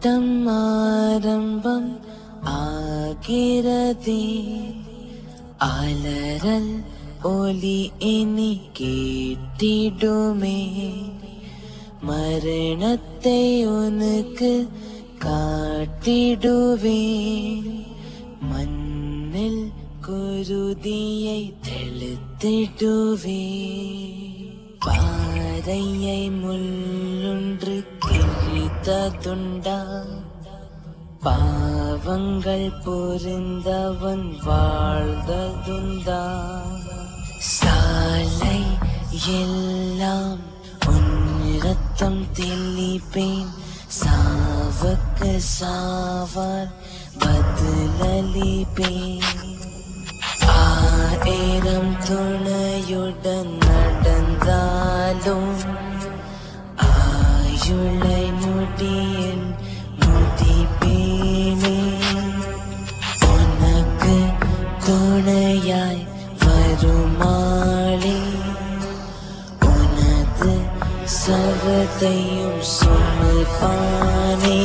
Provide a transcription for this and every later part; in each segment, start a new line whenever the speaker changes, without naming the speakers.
ஆட்டம் ஆரம்பம் ஆகிறதே அலறல் ஒலி இனி கேட்டிடுமே மரணத்தை உனக்கு காட்டிடுவேன் மண்ணில் குருதியை தெளித்திடுவேன் பாறையை முள்ளொன்று கிழித்ததுண்டா பாவங்கள் புரிந்தவன் வாழ்ந்ததுண்டா சாலை எல்லாம் உன் ரத்தம் தெளிப்பேன் சாவுக்கு சாவார் பதிலளிப்பேன் ஆயிரம் துணையுடன் நடந்தாலும் ஆயுளை முடியில் முடிப்பேனே உனக்கு துணையாய் வருமாளே உனது சவத்தையும் சுமப்பானே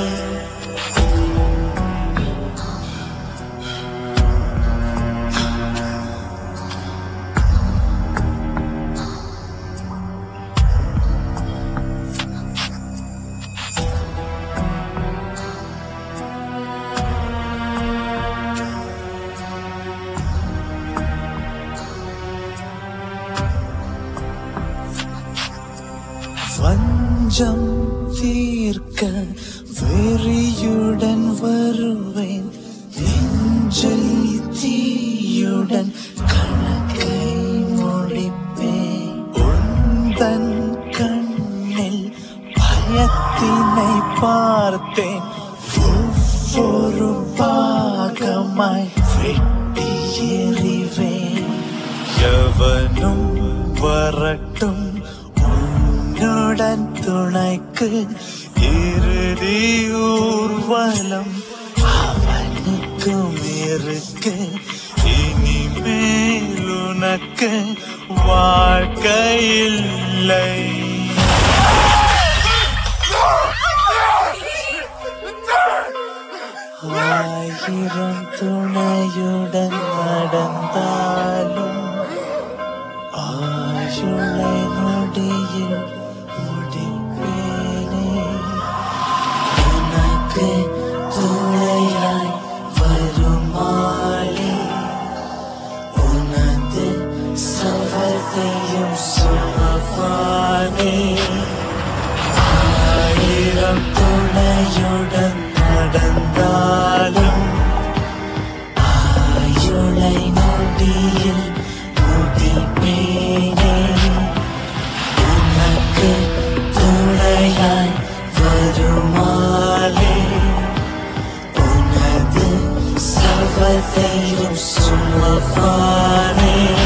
வஞ்சம் தீர்க்க வெறியுடன் வருவேன் நெஞ்சில் தீயுடன் கணக்கை முடிப்பேன் உந்தன் கண்ணில் பயத்தினை பார்த்தேன் ஒவ்வொரு பாகமாய் வெட்டி எறிவேன் எவனும் வரட்டும் உன்னுடன் துணைக்கு இறுதி ஊர்வலம் அவனுக்கும் இருக்கு இனிமேல் உனக்கு வாழ்க்கை இல்லை ஆயிரம் துணையுடன் நடந்தாலும் ஆயுளை நொடியில் முடிப்பேனே
உனக்கு துணையாய் வருமாளே உனது சவத்தையும் சுமப்பானே
ஆயிரம் துணையுடன் நடந்தாலும்
ஆயுளை நொடியில் முடிப்பேனே உனக்கு துணையாய் வருமாளே உனது சவத்தையும் சுமப்பானே